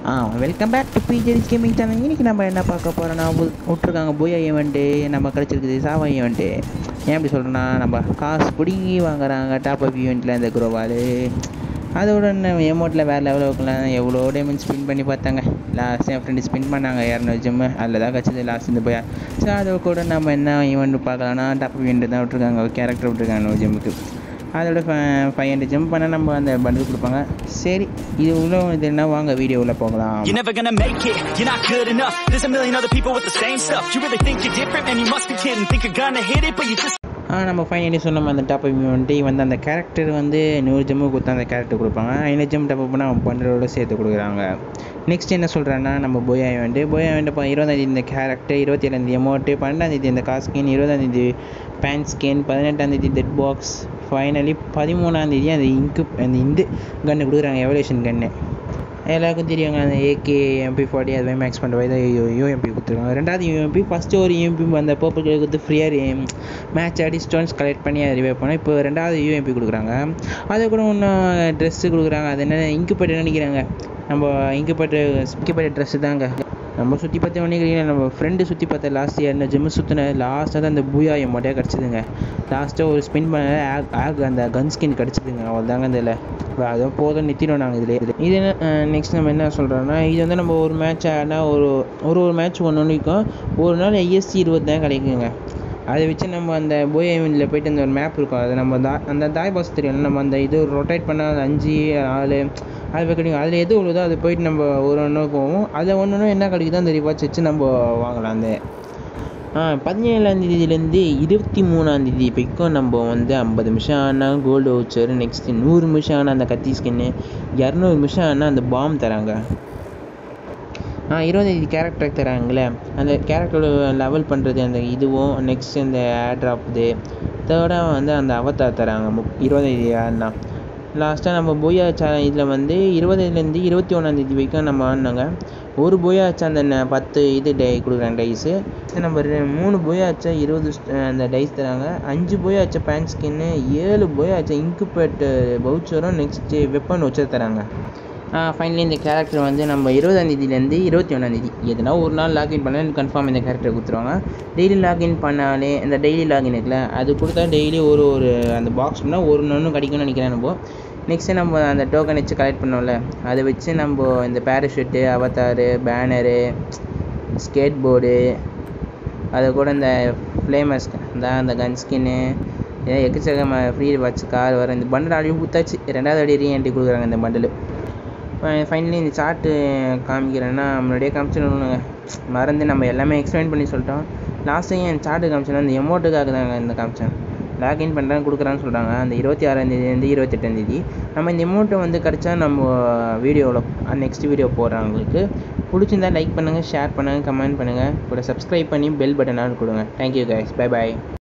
ah welcome back to BJD's gaming channel இன்றைக்கி நம்ம என்ன பார்க்க போகிறோன்னா விட்ருக்காங்க போயா ஈவெண்ட்டு நம்ம கிடச்சிருக்குது சாவா ஈவெண்ட்டு ஏன் இப்படி சொல்கிறேன்னா நம்ம காசு பிடுங்கி வாங்குறாங்க டாப் அப் ஈவெண்ட்டில் இந்த குரோவால் அதோட எமௌண்ட்டில் வேறு லெவலில் வைக்கலாம் எவ்வளோ டைமண்ட் ஸ்பின் பண்ணி பார்த்தாங்க லாஸ்ட் என் ஃப்ரெண்டு ஸ்பின் பண்ணாங்க இரநூறு ஜிம்மு அதில் தான் கிடச்சது லாஸ்ட் இந்த போயா ஸோ அதோட கூட நம்ம என்ன ஈவெண்ட் பார்க்கலாம்னா டாப் அப் ஈவெண்ட் தான் விட்ருக்காங்க ஒரு கேரக்டர் விட்ருக்காங்க நோ ஜிம்முக்கு அதோட ஃபைவ் ஹண்ட்ரட் ஜம்ப் பண்ணால் நம்ம அந்த பண்டில் கொடுப்பாங்க சரி இது உள்ள இது என்ன வாங்க வீடியோ உள்ள போகலாம் You're never gonna make it, you're not good enough There's a million other people with the same stuff You really think you're different, man, you must be kidding Think you're gonna hit it, but you just ஆ நம்ம finally சொன்னோம் அந்த top up வந்துட்டு வந்து அந்த character வந்து நூறு ஜம்மு கொடுத்தா அந்த கேரக்டர் கொடுப்பாங்க ஐநூறு ஜம் டாப் அப் பண்ணால் பண்டலோட சேர்த்து கொடுக்குறாங்க நெக்ஸ்ட் என்ன சொல்கிறேன்னா நம்ம போயா வேண்டு போயா வேண்டு இப்போ இருபதாந்தேதி இந்த கேரக்டர் இருபத்தி ஏழாந்தேதி அமௌண்ட்டு பன்னெண்டாந்தேதி இந்த கார் ஸ்கின் இருபதாந்தேதி பேண்ட் ஸ்கின் பதினெட்டாந்தேதி டெட் பாக்ஸ் ஃபைனலி பதிமூணாந்தேதி அந்த இங்கு அந்த இந்த கன்று கொடுக்குறாங்க எவல்யூஷன் கன்று எல்லாருக்கும் தெரியுங்க அந்த ஏகே எம்பி ஃபார்ட்டி அது மேக்ஸ் பண்ணுற வயது யூஎம்பி கொடுத்துருக்காங்க ரெண்டாவது யூஎம்பி ஃபஸ்ட்டு ஒரு யூஎம்பி அந்த பர்பிள் கலர் கொடுத்து ஃப்ரீயாக மேட்ச் ஆடி ஸ்டோன்ஸ் கலெக்ட் பண்ணி அதை ரிவைவ் பண்ணோம் இப்போ ரெண்டாவது யூஎம்பி கொடுக்குறாங்க அது கூட இன்னும் ட்ரெஸ்ஸு கொடுக்குறாங்க அது என்ன இங்கு நினைக்கிறாங்க நம்ம இங்கு பட்டு இங்கு பட்டு ட்ரெஸ்ஸு தாங்க நம்ம சுற்றி பார்த்த நினைக்கிறீங்க நம்ம ஃப்ரெண்டு சுற்றி பார்த்த லாஸ்ட் இயர் இந்த ஜிம்மு சுற்றின லாஸ்ட்டாக தான் அந்த பூயாயம் மட்டும் கிடச்சிதுங்க லாஸ்ட்டாக ஒரு ஸ்பின் பண்ண ஆக் ஆக் அந்த கன் ஸ்கின் கிடச்சிதுங்க அவள் தாங்க இதில் அதுவும் போதும் நிறுத்திடும் நாங்கள் இதில் இது என்ன நெக்ஸ்ட் நம்ம என்ன சொல்கிறோன்னா இது வந்து நம்ம ஒரு மேட்ச் ஆடினா ஒரு ஒரு ஒரு மேட்ச் ஒன்று ஒன்றுக்கும் ஒரு நாள் ஐஎஸ்சி இருபது தான் கிடைக்குங்க அதை வச்சு நம்ம அந்த போய் ஐவனில் போயிட்டு அந்த ஒரு மேப் இருக்கும் அது நம்ம தா அந்த தாய் பாஸ் தெரியும் நம்ம அந்த இது ரொட்டேட் பண்ணால் அது அஞ்சு நாலு அது போய் கிடைக்கும் அதில் எது உள்ளதோ அது போயிட்டு நம்ம ஒரு ஒன்று போவோம் அதில் ஒன்று ஒன்று என்ன கிடைக்குதோ அந்த ரிவார்ட்ஸ் வச்சு நம்ம வாங்கலாம் அந்த பதினேழாந்தேதியிலேருந்து இருபத்தி மூணாந்தேதி வரைக்கும் நம்ம வந்து ஐம்பது நிமிஷம் ஆனால் கோல்டு வவுச்சர் நெக்ஸ்ட்டு நூறு நிமிஷம் ஆனால் அந்த கத்தி ஸ்கின்னு இரநூறு நிமிஷம் ஆனால் அந்த பாம் தராங்க ஆ இருபத்தஞ்சி கேரக்டர் தராங்களே அந்த கேரக்டரோட லெவல் பண்ணுறது அந்த இதுவும் நெக்ஸ்ட் இந்த ஏர் ட்ராப் இது தேர்டாக வந்து அந்த அவத்தார் தராங்க முப் இருபத்தஞ்சி ஆடினா லாஸ்ட்டாக நம்ம போயா சா இதில் வந்து இருபதுலேருந்து இருபத்தி ஒன்றாந்தேதி வரைக்கும் நம்ம ஆடினாங்க ஒரு போயா ஆச்சா அந்த ந- பத்து இது டை கொடுக்குறாங்க டைஸு நம்ம ரெ- மூணு போயா ஆச்சா இருபது st- அந்த டைஸ் தராங்க அஞ்சு போயா ஆச்சா பேண்ட் ஸ்கின்னு ஏழு போயா ஆச்சா இன்குபேட் பவுச்சரும் நெக்ஸ்ட்டு வெப்பன் வச்சு தராங்க ஃபைனலி இந்த கேரக்டர் வந்து நம்ம இருபதாந்தேதியிலேருந்து இருபத்தி ஒன்றாந்தேதி எதுனா ஒரு நாள் லாகின் பண்ணால் கன்ஃபார்ம் இந்த கேரக்டர் கொடுத்துருவாங்க டெய்லி லாகின் பண்ணாலே இந்த டெய்லி லாகின் இருக்குல்ல அது கொடுத்தா டெய்லி ஒரு ஒரு அந்த பாக்ஸ் பண்ணால் ஒரு ஒன்று கிடைக்கும்னு நினைக்கிறேன் நம்ம நெக்ஸ்ட்டு நம்ம அந்த டோக்கன் வச்சு கலெக்ட் பண்ணோம்ல அதை வச்சு நம்ம இந்த parachute avatar banner skateboard அது கூட இந்த ஃப்ளேமர்ஸ் இந்த அந்த கன் ஸ்கின்னு எக்கச்சக்கமாக ஃப்ரீ வாட்ச் கார் வர இந்த பண்டில் அடி கொடுத்தாச்சு ரெண்டாவது அடி ரீஎன்ட்ரி கொடுக்குறாங்க இந்த பண்டில் ஃபைனலி இந்த சார்ட்டு காமிக்கிறேன்னா முன்னாடியே காமிச்சிடணுங்க மறந்து நம்ம எல்லாமே எக்ஸ்பிளைன் பண்ணி சொல்லிட்டோம் லாஸ்ட்டு என் சார்ட்டு காமிச்சேன்னா இந்த எமௌண்ட்டுக்காக தாங்க இந்த காமிச்சேன் லாகின் பண்ணுறேன் கொடுக்குறான்னு சொல்கிறாங்க அந்த இருபத்தி ஆறாந்தேதிலேருந்து இருபத்தெட்டாந்தேதி நம்ம இந்த அமௌண்ட்டை வந்து கிடச்சா நம்ம வீடியோவில் நெக்ஸ்ட் வீடியோ போடுறேன் உங்களுக்கு பிடிச்சிருந்தா லைக் பண்ணுங்கள் ஷேர் பண்ணுங்கள் கமெண்ட் பண்ணுங்கள் கூட சப்ஸ்கிரைப் பண்ணி பெல் பட்டனாலும் கொடுங்க தேங்க்யூ கைஸ் பை பாய்